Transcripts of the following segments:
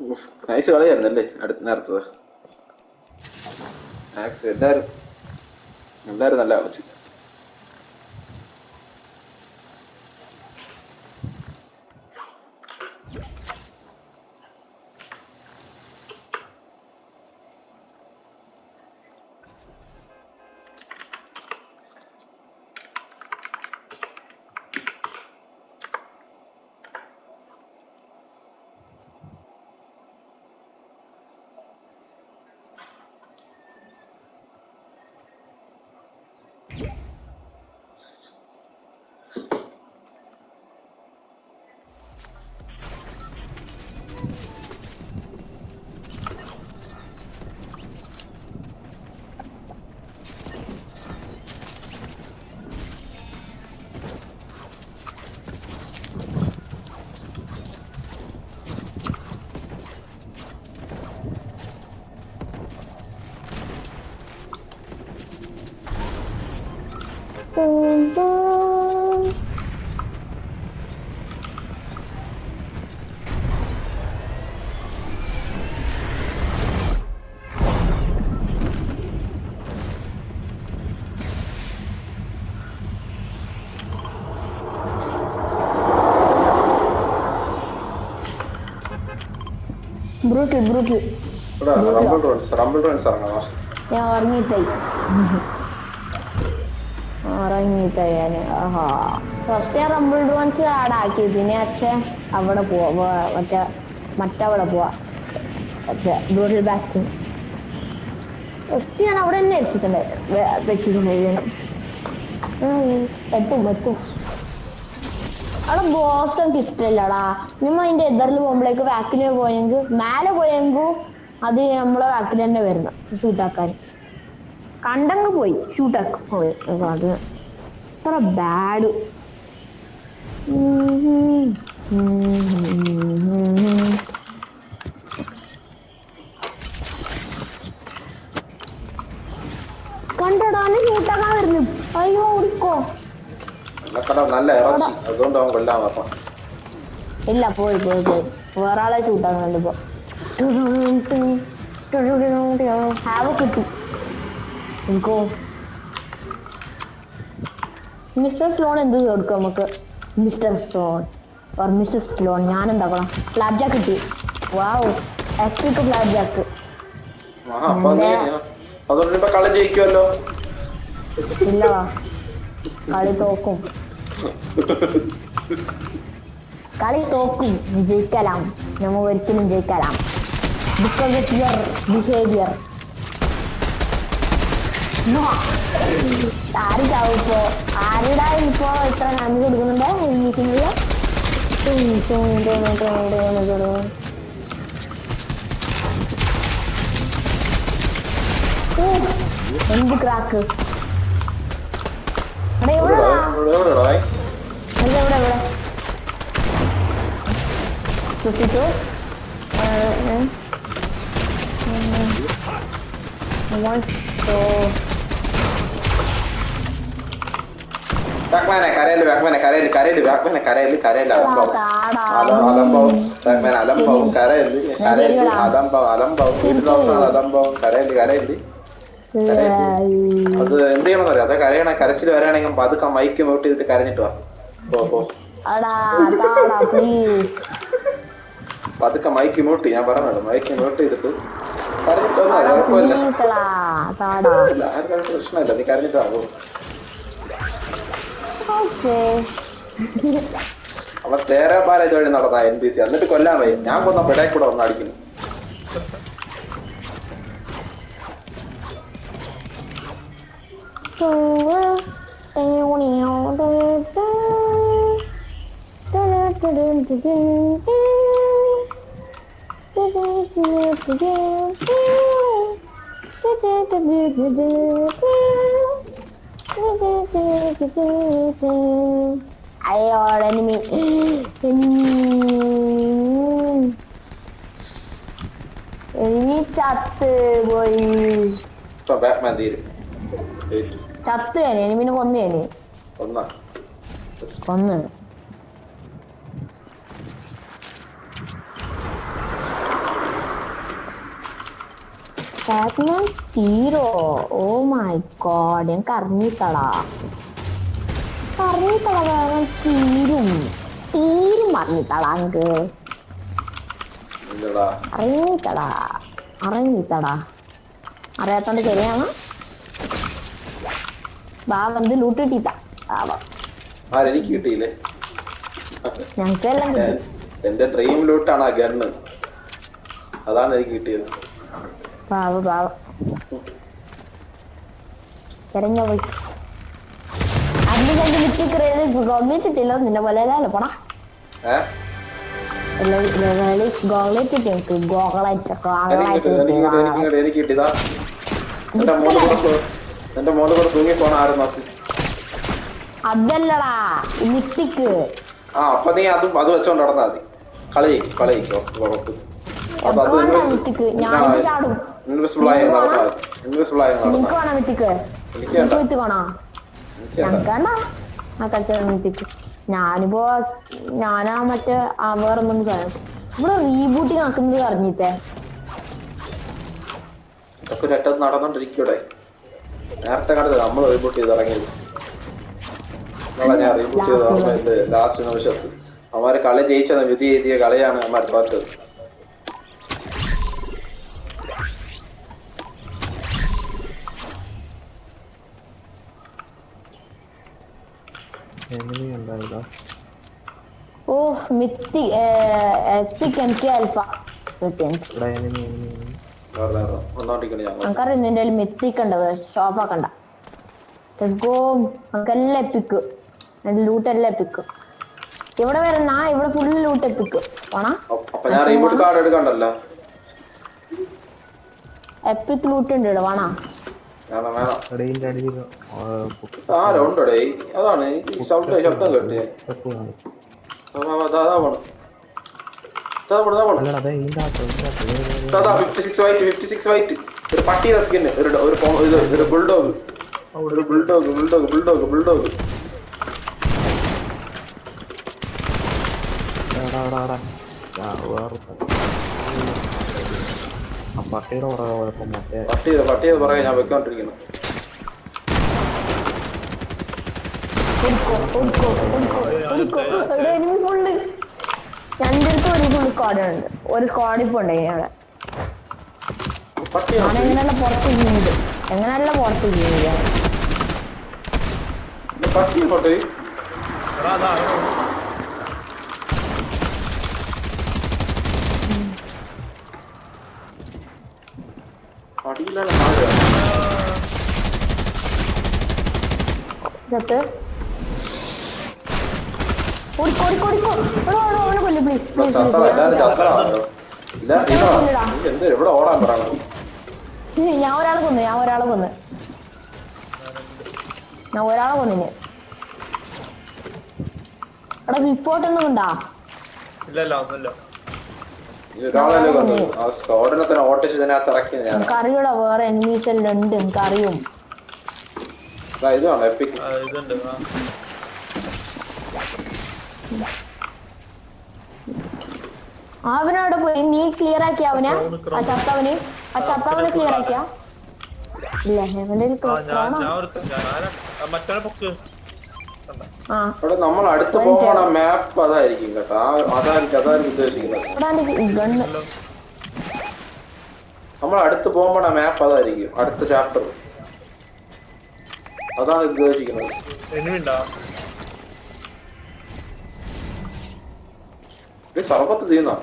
Nice കളിയായിരുന്നല്ലേ അടുത്ത നേരത്തത് max എല്ലാരും എല്ലാരും നല്ല കളിച്ചു ബ്രൂട്ടി ബ്രൂട്ടി ഇവിടെ റംബിൾ റൺസ് റംബിൾ റൺസ് ഇറങ്ങാം ഞാൻ ഉറങ്ങിത്തായി ഉറങ്ങിത്തായി ഞാൻ ആഹാ ഫസ്റ്റ് ഞാൻ റംബിൾ ഡോൺസ് അവിടെ ആക്കി പിന്നെ അച്ഛൻ അവിടെ പോവാ വേ- മറ്റേ മറ്റവിടെ പോവാ മറ്റേ ബ്രൂട്ടിൽ ബാസ്റ്റിംഗ് ഫസ്റ്റ് ഞാൻ അവിടെ തന്നെ വെച്ചിട്ടുണ്ട് വെ- വെച്ചിട്ടുണ്ടായിരുന്നു ഉം, എത്തും എത്തും അവിടെ ബോസ് എനിക്ക് ഇഷ്ടമില്ലടാ നമ്മൾ അതിന്റെ എതിറിൽ പോകുമ്പോഴേക്ക് ബാക്കിൽ പോയെങ്കിൽ മേലെ പോയെങ്കിൽ അത് നമ്മളെ ബാക്കിൽ തന്നെ വരണം ഷൂട്ടാക്കാൻ കണ്ടങ്ങ് പോയി ഷൂട്ടാക്കാൻ പോയി അപ്പൊ അത് അത്ര ബാഡ് കണ്ടോടാന്ന് ഷൂട്ടാക്കാൻ വരുന്നു അയ്യോ ഓടിക്കോ വെള്ളക്കട നല്ല ഇറച്ചി അതുകൊണ്ട് അവൻ കൊല്ലാൻ പറഞ്ഞു ഇല്ല പോയി പോയി പോയി വേറെ ആളെ ചൂട്ടാൻ കണ്ടിപ്പോ ഹാവ് കിട്ടി എനിക്കോ മിസ്റ്റർ സ്ലോൺ എന്ത് കൊടുക്കും നമുക്ക് mister Sloan or mister Sloan ഞാൻ എന്താക്കണം ഫ്ലാറ്റ് ജാക്ക് കിട്ടി വാവ് എക്സ്ട്രിക്ക് ഫ്ലാറ്റ് ജാക്ക് ആ അപ്പൊ നീ അതുകൊണ്ട് ഇപ്പൊ കളി ജയിക്കുമല്ലോ ഇല്ല കളി തോക്കും കളി തോക്കും ജയിക്കലാം നമുക്ക് ഒരിക്കലും ജയിക്കലാം ബിക്കോസ് ഓഫ് യുവർ ബിഹേവിയർ ആര് ചാവും ഇപ്പോ ആരുടെ ഇപ്പോ ഇത്ര നന്ദി കൊടുക്കുന്നുണ്ട് ഇരിക്കുന്നത് എന്ത് ക്രാക്ക് എടാ എവിടെടാ എവിടെടാ എവിടെ എവിടെ എവിടെ ഫിഫ്റ്റി ടു വൺ ടു ബാക്ക്മാനെ കരയില് ബാക്ക്മാനെ കരയില് കരയില് ബാക്ക്മാനെ കരയില് കരയില് അലംബാവും താടാ. അല- അലംബാവും ബാക്ക്മാൻ അലംബാവും കരയില് കരയില് അലംബാവും അലംബാവും വീട്ടിലോട്ടാണ് അലംബാവും കരയില് കരയില് അത് എന്ത് ചെയ്യണമെന്ന് അറിയാം അത് കരയണ കരച്ചിൽ വരാണെങ്കിൽ പതുക്കെ മൈക്ക് മ്യൂട്ട് ചെയ്തിട്ട് കരഞ്ഞിട്ട് വാ പോ പോ അടാ താടാ പ്ലീസ് പതുക്കെ മൈക്ക് മ്യൂട്ട് ഞാൻ പറഞ്ഞല്ലോ മൈക്ക് മ്യൂട്ട് ചെയ്തിട്ട് കരഞ്ഞിട്ട് വന്നാ മതി, കുഴപ്പമില്ല പ്ലീസടാ താടാ ഇല്ല ആർക്കും പ്രശ്നമില്ല നീ കരഞ്ഞിട്ട് വാ പോ. ഓക്കേ അവൻ തേരെ പാര ഇതുവഴി നടന്ന എൻ ബി സി എന്നിട്ട് കൊല്ലാൻ വയ്യ ഞാൻ കൊന്ന പെടേ കൂടെ വന്ന് അടിക്കുന്നു അയ്യോ എനിമി എനിമി ചത്ത് പോയി ഇപ്പൊ ബാറ്റ്മാൻ തീരും ഏയ്, ചത്ത് ഞാൻ എനിമിനെ കൊന്നു ഞാൻ ഒന്നാ കൊന്ന് Batman hero oh my god എനിക്ക് അറിഞ്ഞിത്തടാ അറിഞ്ഞിത്തടാ ബാറ്റ്മാൻ തീരും തീരും അറിഞ്ഞിത്തടാ എനിക്ക് ഇല്ലടാ അറിഞ്ഞിത്തടാ അറിഞ്ഞിത്തടാ അറിയാത്തോണ്ട് ശരിയാണ് ബാ വന്ന് ലൂട്ട് കിട്ടിത്ത ആരെനിക്ക് കിട്ടിയില്ലേ ഞങ്ങൾക്കെല്ലാം ഞാൻ- കിട്ടി എന്റെ ഡ്രീം ലൂട്ടാണ് ആ ഗണ്ണ് അതാണ് എനിക്ക് കിട്ടിയത് പാവ പാവ ഇറങ്ങ പോയി അതിന് കണ്ട് വിറ്റിക്കറിയത് ഗോഗ്ലിട്ടിട്ടില്ല നിന്നെ പോലെ അല്ലല്ലോ പോണ ഏഹ് ഗോഗ്ലിട്ടിട്ട് എനിക്ക് ഗോകളായിട്ട് എനിക്ക് കിട്ടി എനിക്ക് കിട്ടി എനിക്ക് കിട്ടി എനിക്ക് കിട്ടിയതാ എന്റെ മോള് കൂടെ തൂ- എന്റെ മോള് കൂടെ തൂങ്ങി പോണ ആരും നോക്കി അതല്ലടാ മിത്തിക്ക് ആ അപ്പൊ നീ അതും അത് വെച്ചോണ്ട് നടന്നാ മതി കളി ജയിക്കും കളി ജയിക്കും ഉറപ്പ് അപ്പൊ അത് എപ്പോ വേണ്ട മിത്തിക്ക് ഞാൻ ഇത് ചാടും ഇൻവിസിബിൾ ആയി നടന്നാ മതി ഇൻവിസിബിൾ ആയി നിനക്ക് നടന്നാ വേണം മിത്തിക്ക് എനിക്ക് വേണ്ട നിനക്ക് മിത്തിക്ക് വേണോ എനിക്ക് വേണ്ട ഞങ്ങക്കണ്ട ആ കച്ചവട മിത്തിക്ക് ഞാനിപ്പോ ഞാനാ മറ്റേ ആ വേറൊന്നും സാധനം ഇവിടെ റീബൂട്ടിങ് ആക്കുന്നത് അറിഞ്ഞിട്ടേ ഇതൊക്കെ ഒരു അറ്റത്ത് നടന്നോണ്ടിരിക്കൂടെ നേരത്തെ കണ്ടത് നമ്മൾ റീബൂട്ട് ചെയ്ത് ഇറങ്ങിയത് നമ്മളെ ഞാൻ റീബൂട്ട് ചെയ്ത് ഓർമ്മയുണ്ട് ലാസ്റ്റ് നിമിഷത്ത് അവന്മാര് കളി ജയിച്ചത് വിധി എഴുതിയ കളിയാണ് അവന്മാർ തോറ്റത് എനിമി ഉണ്ടാവില്ല ഓ മിത്തി എപ്പിക് എനിക്ക് അൽഫ മിത്തി ഇവിടെ എനിമി എനിമി എനിമി വേറെ വേറെ വന്നോണ്ടിരിക്കണേ ഞങ്ങൾ നമുക്കറിയാം നിന്റെ കയ്യിൽ മിത്തിക്ക് ഉണ്ടത് ഷോപ്പാക്കണ്ട ഗോ നമുക്കെല്ലാം എപ്പിക്ക് എന്റെ ലൂട്ട് എല്ലാം എപ്പിക്ക് ഇവിടെ വരുന്ന ഇവിടെ ഫുള്ള് ലൂട്ട് എപ്പിക്ക് വേണ അപ്പൊ ഞാൻ റീബൂട്ട് കാർഡ് എടുക്കണ്ടല്ലോ എപ്പിക് ലൂട്ട് ഉണ്ട് ഇവിടെ വേണ വേണം വേണം ഇടയിൻ്റെ അടിയിൽ ആരുണ്ടടേ അതാണ് ഈ ശബ്ദം ശബ്ദം കേട്ടിയേ അതാ പോണം അതാ പോണം അതാ പോണം അല്ലടാ അതെ ഇതിൻ്റെ അകത്ത് ഇതിൻ്റെ അകത്ത് വേറെ വേറെ അതാ fifty six white fifty six white ഒരു പട്ടിയുടെ സ്കിന്ന് ഒരു ഡ- ഒരു പോ- ഇത് ഒരു ബുൾഡോഗ് ഒരു ബുൾഡോഗ് ബുൾഡോഗ് ബുൾഡോഗ് ബുൾഡോഗ് എടാ, എടാ, എടാ. ആ, വേറെ ആ പട്ടിയുടെ പുറകെ കുഴപ്പം മറ്റേ പട്ടിയുടെ പട്ടിയുടെ പുറകെ ഞാൻ വെക്കോണ്ടിരിക്കുന്നു ഇവിടെ എനിമി ഫുള്ള് രണ്ടിടത്ത് ഒരു ഫുൾ സ്ക്വാഡ് ഉണ്ട് ഒരു സ്ക്വാഡ് ഇപ്പൊ ഉണ്ട് അവിടെ പട്ടി ഞാൻ എങ്ങനെയല്ല പുറത്ത് ചെയ്യുന്നത് എങ്ങനെയല്ല പുറത്ത് ചെയ്യുന്നത് പട്ടി ഇങ്ങോട്ട് എടാ, അതാ, അതാ. അടിയിലാണ് താഴെ ചത്ത് ഓടിക്കോ ഓടിക്കോ ഓടിക്കോ എടോ, എടോ, അവനെ കൊല്ലു പ്ലീസ് പ്ലീസ് ചത്തറ എല്ലാരും ചത്തറ ഇല്ലാണ്ട് ഇതാ ഇല്ലടാ. നീ എന്ത് എവിടെ ഓടാൻ പറയണം ഞാൻ ഒരാളെ കൊന്നു ഞാൻ ഒരാളെ കൊന്നു ഞാൻ ഒരാളെ കൊന്നിന് എടാ റിപ്പോർട്ടൊന്നും ഉണ്ടാ ഇല്ല ഇല്ല ഒന്നുമില്ല ഇത് ഒരാളല്ലേ കൊന്നു ആ സ്കോഡിനെ തന്നെ ഓട്ടിച്ച് ഇതിനകത്ത് ഇറക്കി ഞാൻ എനിക്കറിയൂടാ വേറെ എനിമീസ് എല്ലാം ഉണ്ട് എനിക്കറിയും ദാ ഇത് വേണം എപ്പിക്ക് ആ, ഇതുണ്ട് ആ. അവനവിടെ പോയി നീ ക്ലിയർ ആക്കിയ അവനെ ആ ചത്തവന് ആ ചത്തവനെ ക്ലിയർ ആക്കിയ ഇല്ല അവന്റെ ഒരു ആ, ഞാൻ ക്രോണോ? ഞാൻ ഒരുത്ത ഞാൻ ആ, മറ്റവനെ പൊക്ക് കണ്ട. ആ ഇവിടെ നമ്മൾ അടുത്ത് പോകണ മാപ്പ് അതായിരിക്കും കേട്ടോ ആ അതായിരിക്കും അതായിരിക്കും ഉദ്ദേശിക്കുന്നത് ഇവിടെ ഗണ്ണ് നമ്മൾ അടുത്ത് പോകുമ്പോഴാ മാപ്പ് അതായിരിക്കും അടുത്ത ചാപ്റ്റർ അതാണ് ഉദ്ദേശിക്കുന്നത് enemy ഉണ്ടോ ഈ സർബത്ത് തീർന്നോ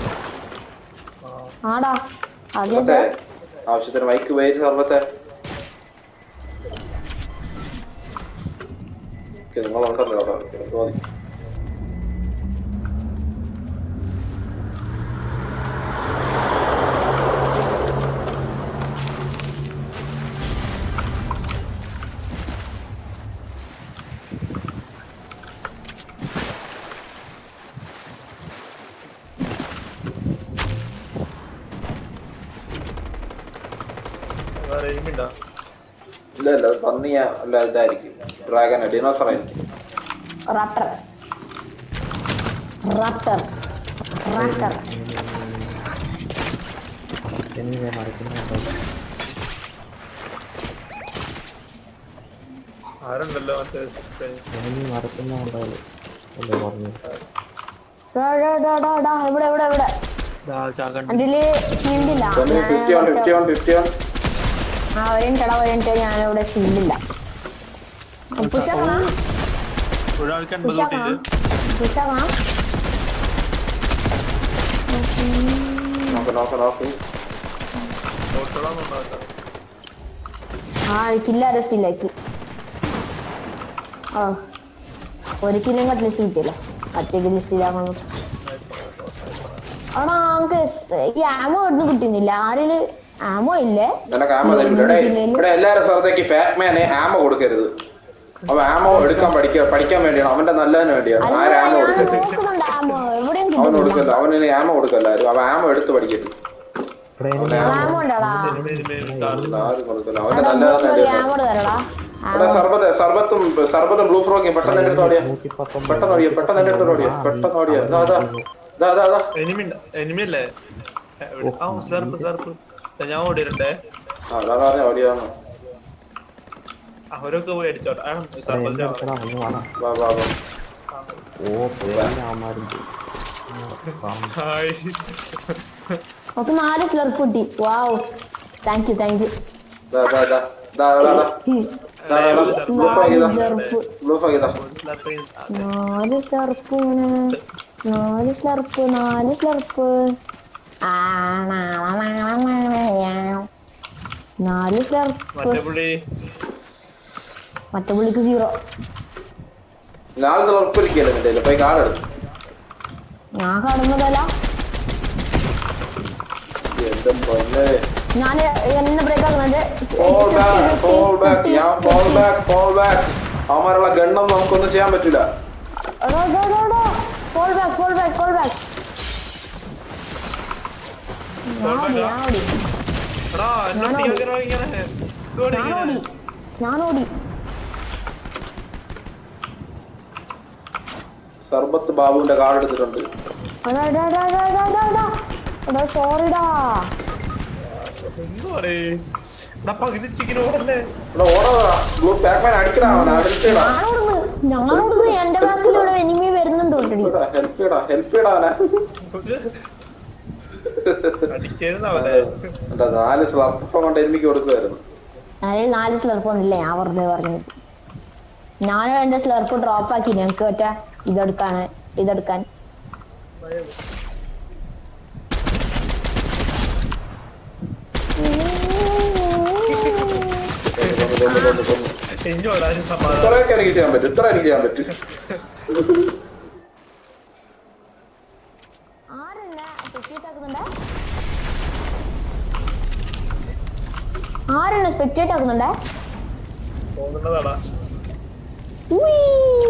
ആടാ അതെ സർബത്തെ ആവശ്യത്തിന് മൈക്ക് പോയിട്ട് സർബത്തെ ഓക്കേ, നിങ്ങളുണ്ടല്ലോ അവിടെ തോന്നി വേറെ enemy ഉണ്ടോ ഇല്ല ഇല്ല അത് പന്നിയ അല്ല ഇതായിരിക്കും ഡ്രാഗൻ ഡിനോസർ ആയിരിക്കും റട്ടർ റട്ടർ റട്ടർ എനിവേ മരക്കുന്നുണ്ടോ ആരുണ്ടല്ലോ മറ്റേ എനിമി മരക്കുന്നുണ്ടോ അല്ലേ പറഞ്ഞു ഡാ, ഡാ, ഡാ, ഡാ, ഡാ, ഇവിടെ ഇവിടെ ഇവിടെ അതില് ഷീൽഡില്ല fifty one fifty one fifty one ആ വരണ്ടടാ വരണ്ട ഞാനിവിടെ ഷീൽഡില്ല പുഷാക്കണം ഒരാൾക്ക് അൻപത് പുഷാക്കണം കൂട്ടിയിട്ട് പുഷാക്കണം നോക്ക് നോക്ക് നോക്ക് ഓട്ടോടാന്നുണ്ടാവില്ല ആ കില്ല അറസ്റ്റ് ഇല്ലാക്കി ഓ ഒരു കിലും കട്ട്ലിസ്റ്റ് കിട്ടിയല്ലോ മറ്റേ ലിസ്റ്റ് ഇല്ലാന്നു ആണോ നമുക്ക് ഈ ആമോ ഇവിടുന്ന് കിട്ടുന്നില്ല ആരില് ആമോ ഇല്ലേ നിനക്ക് ആമ തരില്ല ഇവിടെ ഇവിടെ എല്ലാരും സ്ഥലത്തേക്ക് പാക്മാന് ആമ കൊടുക്കരുത് അവൻ ആമോ എടുക്കാൻ പഠിക്ക പഠിക്കാൻ വേണ്ടിയാണ് അവന്റെ നല്ലതിന് വേണ്ടിയാണ് അല്ല ആര് ആമ ഞാൻ കൊടുക്കരുത് നോക്കുന്നുണ്ട് ആമോ എവിടെയും അവൻ കിട്ടുന്നില്ല കൊടുക്കല്ല അവന് ആമ കൊടുക്കല്ലാരും അവൻ ആമ എടുത്ത് പഠിക്കരുത് ഇവിടെ അവന് എനിമി ആമ ആമോ ഉണ്ടോടാ ആരും കൊടുക്കല്ല അവന്റെ നല്ലതിന് വേണ്ടിയാണ് ആമോ തരടാ ഇവിടെ സർബത്ത് സർബത്തും സർബത്തും ബ്ലൂ ഫ്രോക്കും പെട്ടെന്ന് എന്റെ അടുത്ത് ഓടിയാ നൂറ്റി പത്തൊമ്പത് പെട്ടെന്ന് ഓടിയ പെട്ടെന്ന് എന്റെ അടുത്ത് ഓടിയ പെട്ടെന്ന് ഓടിയ ഇതാ ഇതാ ഇതാ ഇതാ ഇതാ എനിമി എനിമി അല്ലേ എവിടെ? ആ സ്ലർപ്പ് സ്ലർപ്പ് ഞാൻ ഓടിയിട്ടുണ്ടേ ആ അതാ പറഞ്ഞ ഓടിയാന്ന് അവരൊക്കെ പോയി അടിച്ചോട്ടെ ആ എന്നെ സർപ്പഞ്ച് എടുക്കടാ ഒന്ന് വാടാ വാ വാ വാ ഓ പേരിന് അവന്മാരും ഹായ് നമുക്ക് നാല് സ്ലർപ്പ് കിട്ടി wow thank you thank you ഇതാ ഇതാ ഇതാ ഇതാ ഇതാ ഇതാ ഇതാ ഇതാ ഇതാ ബ്ലൂ ഫ്രോക്ക് ഇതാ സ്ലർപ്പ് ബ്ലൂ ഫ്രോക്ക് ഇതാ സ്ലർപ്പ് നാല് സ്ലർപ്പ് ഇങ്ങനെ നാല് സ്ലർപ്പ് നാല് സ്ലർപ്പ് ആ, നാ, നാ, നാ, നാ, നാ, യാ. നാല് സ്ലർപ്പ് മറ്റേ പുള്ളി മറ്റേ പുള്ളിക്ക് സീറോ നാളെ ഉറപ്പിരിക്കല്ലേ നിന്റെ കയ്യില്. പോയി കാർഡ് എടുത്തു ഞാൻ കാണുന്നതല്ല എന്റെ പൊന്നെ ഞാൻ എന്നെ ബ്രേക്ക് ആക്കുന്നുണ്ട് ഫോൾ ബാക്ക് ഫോൾ ബാക്ക് ഞാൻ ഫോൾ ബാക്ക് ഫോൾ ബാക്ക് അവന്മാരുള്ള ഗണ്ണൊന്നും നമുക്കൊന്നും ചെയ്യാൻ പറ്റില്ല fall back fall back fall back ഞാൻ ഓടി ഞാൻ ഓടി എടാ എന്നെ ടീമൊക്കെ ഇങ്ങനെ ഇതോടെ ഞാൻ ഓടി ഇങ്ങനെ. ഞാൻ ഓടി സർബത്ത് ബാബുവിന്റെ കാർഡ് എടുത്തിട്ടുണ്ട് അടാ, അടാ, അടാ, അടാ, അടാ, അടാ, അടാ. എടാ സോറിടാ എന്തുവാടേ? എടാ പകുതി ചിക്കൻ ഓടല്ലേ ഇവിടെ ഓടാ ബ്ലൂ പാക്മാൻ അടിക്കടാ അവൻ അടിച്ചിടാ ഞാനോടുന്നു ഞാനോടുന്നു എന്റെ ബാക്കിലൂടെ എനിമി വരുന്നുണ്ട് ഓൾറെഡി ഹെൽപ്പ് ചെയ്യടാ ഹെൽപ്പ് ചെയ്യടാ അവനെ അടിക്കായിരുന്നവനെ എന്താ നാല് സ്ലർപ്പം കൊണ്ട് എനിക്ക് കൊടുക്കുമായിരുന്നു അതിൽ നാല് സ്ലർപ്പ് ഒന്നില്ല ഞാൻ വെറുതെ പറഞ്ഞു ഞാനും എന്റെ സ്ലർപ്പ് ഡ്രോപ്പ് ആക്കി ഞങ്ങക്ക് ഒറ്റ ഇതെടുക്കാണ് ഇതെടുക്കാൻ ഇനി ഓടാനും സമാധാനം ഇത്രയൊക്കെ എനിക്ക് ചെയ്യാൻ പറ്റും ഇത്ര എനിക്ക് ചെയ്യാൻ പറ്റും ആരെന്നെ സ്പെക്ടേറ്റ് ആക്കുന്നുണ്ട് ആരെന്നെ സ്പെക്ടേറ്റ് ആക്കുന്നുണ്ട് തോന്നുന്നതാടാ ഉയ്യ്.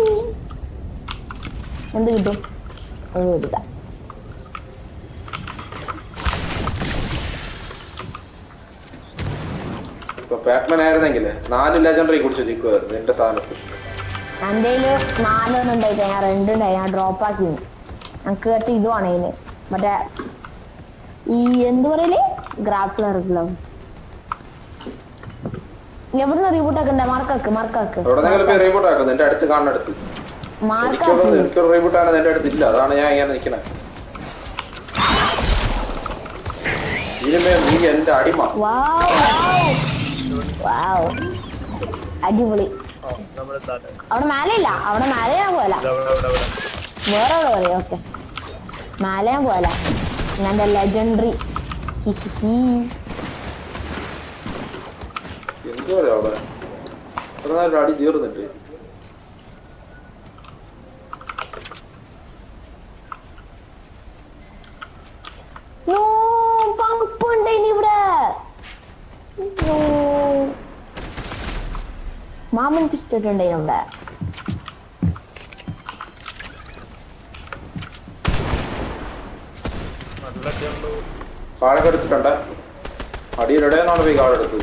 എന്ത് കിട്ടും അത് എടുക്കാം ഇപ്പൊ പാക്മാൻ ആയിരുന്നെങ്കിലേ നാല് ലെജൻഡറി കുടിച്ച് നിൽക്കുമായിരുന്നു എന്റെ സ്ഥാനത്ത് എൻ്റെ നാലൊന്നും ഉണ്ടായിട്ട് ഞാൻ രണ്ടുണ്ടായി ഞാൻ ഡ്രോപ്പ് ആക്കി ഞങ്ങൾക്ക് കേട്ട് ഇതുമാണ് ഇതിന് മറ്റേ ഈ എന്ത് പറയല് ഗ്രാഫ്ലർ ഗ്ലവ് എവിടുന്ന് റീബൂട്ട് ആക്കണ്ടേ മാർക്കാക്ക് മാർക്കാക്ക് എവിടെന്നെങ്കിലും പോയി റീബൂട്ട് ആക്കുന്നു എന്റെ അടുത്ത് കാണുന്നടുത്ത് മാർക്കാക്ക് എനിക്കുള്ളത് എനിക്കൊരു റീബൂട്ട് ആണ് എന്റെ അടുത്ത് ഇല്ല അതാണ് ഞാൻ ഇങ്ങനെ നിൽക്കണേ ഇതിനുമേ നീ എന്റെ അടിമ വാവ് വാവ് അടിപൊളി ആ നമ്മുടെ സ്ഥാനം അവിടെ മേലെ ഇല്ല അവിടെ മേലെ ഞാൻ പോയല ഇവിടെ ഇവിടെ ഇവിടെ വേറെ എവിടെ പറയാം ഓക്കെ മേലെ ഞാൻ പോയല ഞാൻ ലെജൻഡറി എന്ത് പറയാ അവിടെ എത്ര നേരം അടി തീർന്നിട്ട് നോ പമ്പുണ്ട് ഇനി ഇവിടെ No. മാമൻ പിസ്റ്ററ്റ് ഉണ്ട് ഇവിടെ നല്ല അടിയുള്ളൂ കാടൊക്കെ എടുത്തിട്ടുണ്ട് അടിയുടെ നിന്നാണ് പോയി കാടെടുത്തത്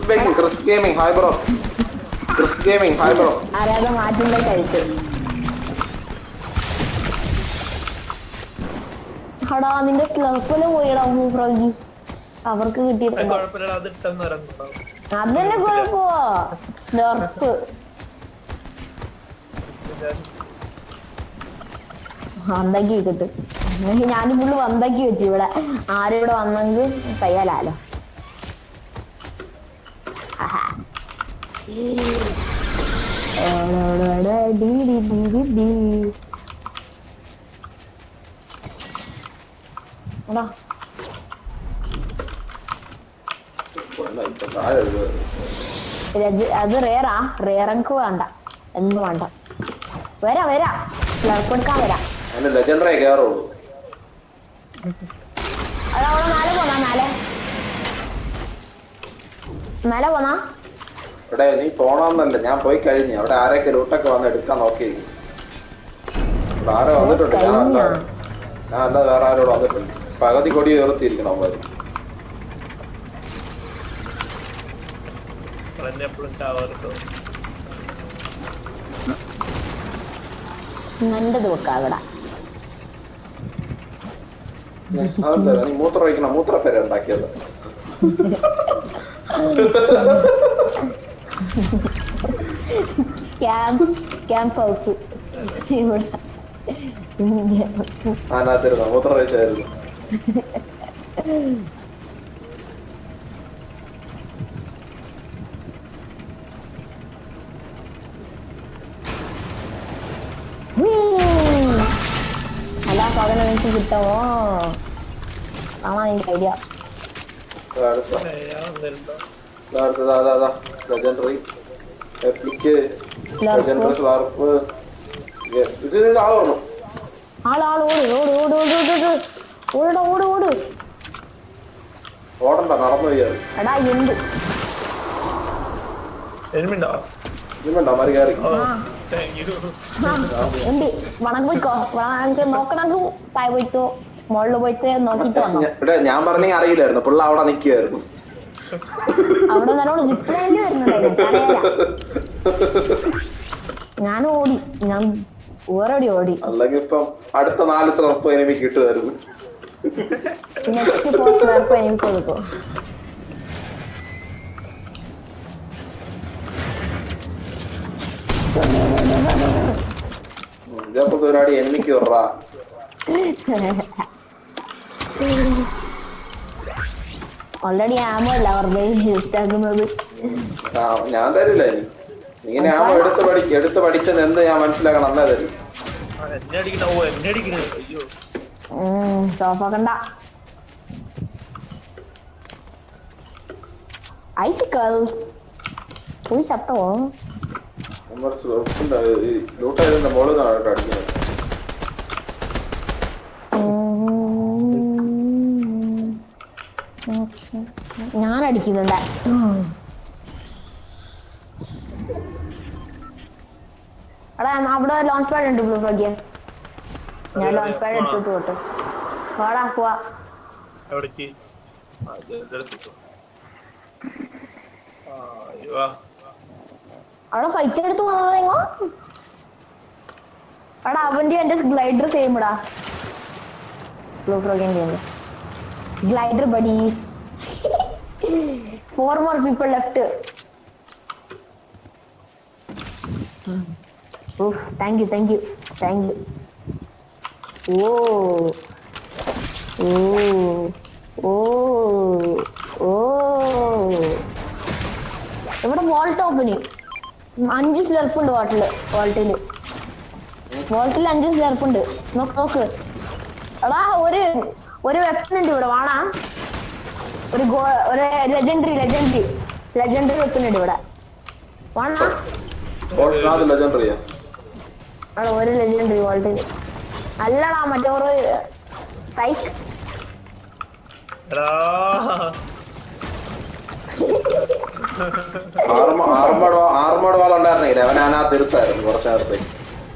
Chris baking Chris gaming hi bro Chris gaming hi bro അറിയാതെ മാറ്റുമ്പോൾ കഴിച്ചു എടാ നിന്റെ സ്ലർപ്പില് പോയിടാ ഫ്രോഗി അവർക്ക് അത് കിട്ടിയിട്ടുണ്ട് കുഴപ്പമില്ല അത് ഇട്ടെന്ന് പറയുന്നുണ്ടാവും അതന്നെ കുഴപ്പോ സ്ലർപ്പ് വന്തക്കി കിട്ടും ഞാൻ ഫുള്ള് വന്തക്കി വെച്ചു ഇവിടെ ആരും ഇവിടെ വന്നെങ്കിൽ തയ്യാലാലോ ആഹാ. ഓടോടോടെ ഡി ഡി ഡി ഡി ഡി. എടാ, ഇപ്പൊ താഴെ വീഴുവാ. രജ- അത് റേറാ റേറങ്ക് വേണ്ട എന്ത് വേണ്ട വരാ വരാ സ്ലർപ്പ് എടുക്കാൻ വരാം അതിന് ലെജൻഡറേ കയറുള്ളൂ അതാ അവിടെ മേലെ പോന്നാ മേലെ മേലെ പോന്നാ ഇവിടെ നീ പോണമെന്നല്ല ഞാൻ പോയി കഴിഞ്ഞു അവിടെ ആരൊക്കെ ലൂട്ടൊക്കെ വന്ന് എടുക്കാൻ നോക്കി ഇവിടെ ആരോ വന്നിട്ടുണ്ട് ഞാൻ അല്ല ഞാൻ അല്ല വേറെ ആരോട് വന്നിട്ടുണ്ട് പകുതി കൊടി ഉയർത്തിയിരിക്കണം അവന്മാര് പറഞ്ഞപ്പോഴും ചാവാറുണ്ടോ നല്ലത് വെക്കാം അവിടെ അതെന്താ നീ മൂത്രം ഒഴിക്കണം മൂത്രപ്പേര ഉണ്ടാക്കിയത് ക്യാമ്പ് ക്യാമ്പ് ഹൗസ് ഇവിടെ അതിനകത്തിരുന്ന മൂത്രം ഒഴിച്ചായിരുന്നു എല്ലാ സാധനം എനിക്ക് കിട്ടുമോ കാണാൻ എനിക്ക് ഐഡിയ അടുത്ത ഞാൻ വന്നിരുന്നോ അടുത്തത് അതാ അതാ ലെജൻഡറി എപ്പിക്ക് ലെജൻഡറി സ്ലാർപ്പ് ഇത് ഇത് ആള് വന്നു ആളാൾ ഓട് ഓട് ഓട് ഓട് ഓട് ഓട് ഓടടാ ഓട് ഓട് ഓടണ്ട നടന്നു പോയത് എടാ എന്ത് എനിമിണ്ടോ ഇന്നുണ്ടോ മറി കയറി ഓ താങ്ക് യു ആ ഉണ്ട് വണക്ക് പോയിക്കോ വണക്ക് നോക്കണമെങ്കിൽ താഴെ പോയിട്ടോ മുകളിൽ പോയിട്ട് നോക്കിട്ട് വന്നോ ഞ- ഇവിടെ ഞാൻ പറഞ്ഞെങ്കിൽ അറിയില്ലായിരുന്നു പിള്ള അവിടെ നിൽക്കുമായിരുന്നു അവിടെ നല്ലോണം ജിപ്ലൈനിൽ വരുന്നുണ്ടായിരുന്നു അറിയാല ഞാൻ ഓടി ഞാൻ വേറെടി ഓടി അല്ലെങ്കിൽ ഇപ്പം അടുത്ത നാല് സ്ലർപ്പ് എനിക്ക് കിട്ടുമായിരുന്നു നെക്സ്റ്റ് പോസ്റ്റ് വേർപ്പ് എനിക്ക് കൊടുക്കും ഇതേപോലത്തെ പരിപാടി എനിക്ക് വിടറാ ഓൾറെഡി ആമോ അല്ല വെറുതെ യൂസ് ആക്കുന്നത് ആ, ഞാൻ തരില്ല ഇനി നീ ഞാൻ എടുത്ത് പഠിക്ക എടുത്ത് പഠിച്ചത് എന്ത് ഞാൻ മനസ്സിലാക്കണം അന്നേ തരും എന്നെ അടിക്കണ ഓ എന്നെ അടിക്കണ അയ്യോ സ്റ്റോപ്പാക്കണ്ട ഐസിക്കൽസ് പോയി ചത്തോ നമ്മുടെ സ്ലർപ്പിന്റെ ഈ ലൂട്ടായതിന്റെ മുകളിൽ നിന്നാണ് കേട്ടോ അടിക്കുന്നത് ഞാൻ അടിക്കുന്നുണ്ട് എടാ അവിടെ ലോഞ്ച് പാഡ് ഉണ്ട് ബ്ലൂ ഫ്രോഗിയ ഞാൻ ലോഞ്ച് പാഡ് എടുത്തിട്ട് പോട്ടെ വാടാ പോവാ എവിടേക്ക് ആ, ഇത് ഇതെടുത്തിട്ടോ. ആ, അയ്യോ, ആ. അവിടെ ഫൈറ്റ് എടുത്ത് പോകുന്നതെങ്ങോ എടാ അവന്റെ എന്റെ ഗ്ലൈഡർ സെയിം ഇടാ ബ്ലൂ ഫ്രോഗിന്റെ glider buddies four more people left thank you thank you thank you oh oh oh oh ഇവിടെ വാൾ ടോപ്പിന് അഞ്ച് സ്ലെർപ്പ് ഉണ്ട് വാട്ടില് വാൾട്ടില് വാൾട്ടിൽ അഞ്ച് സ്ലെർപ്പ് ഉണ്ട് നോക്ക് നോക്ക് എടാ ഒരു ഒരു വെപ്പൺ ഉണ്ട് ഇവിടെ വാണാ ഒരു ഗോ ഒരു ലെജൻഡറി ലെജൻഡറി ലെജൻഡറി വെപ്പൺ ഉണ്ട് ഇവിടെ വാണാ ഓൾട്ടിനകത്ത് ലെജൻഡറിയാ അവിടെ ഒരു ലെജൻഡറി വാൾട്ടില് അല്ലടാ മറ്റേ ഒരു സൈക്ക് എടാ ആർമ- ആർമഡ് വാ- ആർമഡ് വാൾ ഉണ്ടായിരുന്നെങ്കിൽ അവൻ അതിനകത്ത് ഇരുത്തായിരുന്നു കുറച്ച് നേരത്തേക്ക്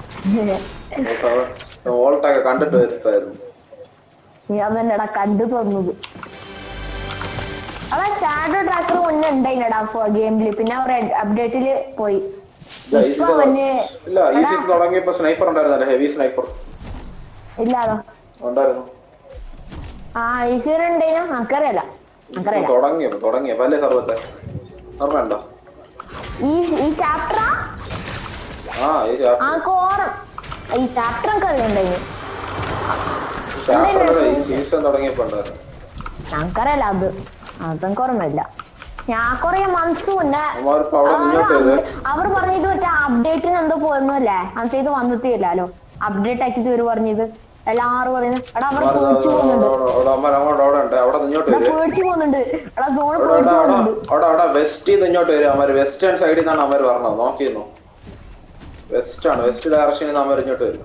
ഓൾട്ടൊക്കെ കണ്ടിട്ട് വരുത്തായിരുന്നു ഞാൻ തന്നെടാ കണ്ടു തന്നത് അതാ ഷാഡോ ട്രാക്കർ മുന്നേ ഉണ്ടായില്ലടാ ഗെയിമില് പിന്നെ അവർ അപ്ഡേറ്റില് പോയി ഇല്ല ഈ ഇപ്പൊ സീസൺ അവന് ഇല്ല ഈ സീസൺ തുടങ്ങിയപ്പോ സ്നൈപ്പർ ഉണ്ടായിരുന്നല്ലേ ഹെവി സ്നൈപ്പർ ഇല്ലാതോ ഉണ്ടായിരുന്നു ആ ഈശ്വരൻ ഉണ്ടേനോ നമുക്കറിയാലോ നമുക്കറിയാലോ തുടങ്ങിയപ്പോ തുടങ്ങിയപ്പോ അല്ലേ സർവത്തെ ഓർമ്മയുണ്ടോ ഈ ഈ ചാപ്റ്ററാ ആ ഈ ചാപ്റ്റർ ആ കോറം ഈ ചാപ്റ്റർ ഒക്കെ അറിയണ്ടായി ചാപ്റ്റർ ഈ സീസൺ തുടങ്ങിയപ്പോ ഉണ്ടായിരുന്നു നമുക്കറിയാലോ അത് അതൊക്കെ ഓർമ്മയില്ല ഞാൻ കൊറേ മന്ത്സ് മുന്നേ അവന്മാരിപ്പോ അവിടെ മുന്നോട്ട് ചെയ്ത് അവർ പറഞ്ഞത് മറ്റേ അപ്ഡേറ്റിന് എന്തോ പോയെന്നല്ലേ അന്നത്തെ ഇത് വന്നിട്ടില്ലല്ലോ അപ്ഡേറ്റ് ആക്കിട്ട് ഇവര് പറഞ്ഞത് എല്ലാരും പറയുന്നത് എടാ അവർ അവന്മാര് പേടിച്ചു പോകുന്നുണ്ട് അവിടെ അവന്മാർ അങ്ങോട്ട് അവിടെ ഉണ്ട് അവിടെ നിന്ന് ഇങ്ങോട്ട് എടാ വരും പേടിച്ചു പോകുന്നുണ്ട് എടാ സോണ് അവിടെ പേടിച്ചു അവിടെ പോകുന്നുണ്ട് അവിടെ അവിടെ വെസ്റ്റ് നിന്ന് ഇങ്ങോട്ട് വരും അവന്മാര് വെസ്റ്റേൺ സൈഡിൽ നിന്നാണ് അവന്മാർ പറഞ്ഞത് നോക്കിയിരുന്നു വെസ്റ്റ് ആണ് വെസ്റ്റ് ഡയറക്ഷനിൽ നിന്ന് അവന്മാർ ഇങ്ങോട്ട് വരും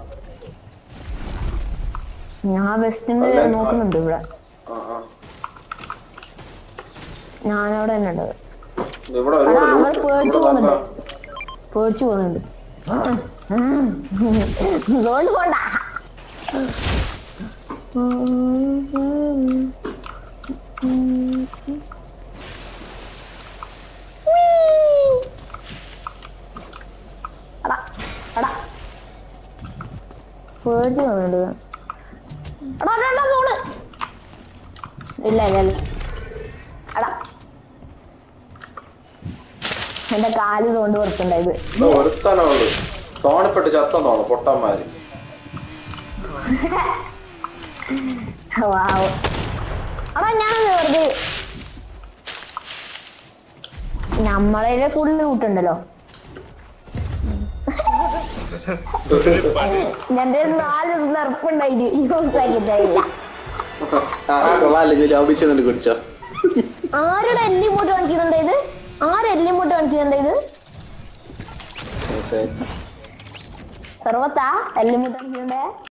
ഞാൻ വെസ്റ്റിന് അല്ല, നോക്കുന്നുണ്ട് ഇവിടെ ആ ആ ഞാനവിടെ തന്നെ ഉണ്ട് ഇവിടെ എടാ ഒരുപാട് അവർ loot. പേടിച്ചു ഇവിടെ നല്ല പോകുന്നുണ്ട് പേടിച്ചു പോകുന്നുണ്ട് സോണ് പോണ്ട എടാ എടാ പേടിച്ചു പോകുന്നുണ്ട് എടാ എടാ, എടാ സോണ് ഇല്ല ഇല്ല ഇല്ല എടാ എന്റെ കാല് കൊണ്ട് പുറത്തുണ്ടായത് ഇവിടെ ഒരുത്തനേ ഉള്ളു തോണിപ്പെട്ട് ചത്തെന്നോളൂ പൊട്ടന്മാര് വാവ് എടാ ഞാൻ വെറുതെ നമ്മളെ ഫുള്ള് കൂട്ടുണ്ടല്ലോ എന്റെ നാല് നെറുപ്പുണ്ടായിട്ട് യൂസ് ആക്കിയിട്ടില്ല ആ കൊള്ളാല്ലേ ലാഭിച്ചെന്നിട്ട് കുടിച്ചോ ആരുടെ എല്ലി മുട്ട് കാണിക്കുന്നുണ്ട് ഇത് ആരെല്ലി മുട്ട് കാണിക്കുന്നുണ്ട് ഇത് സർവത്താ എല്ലി മുട്ട് കാണിക്കുന്നുണ്ടേ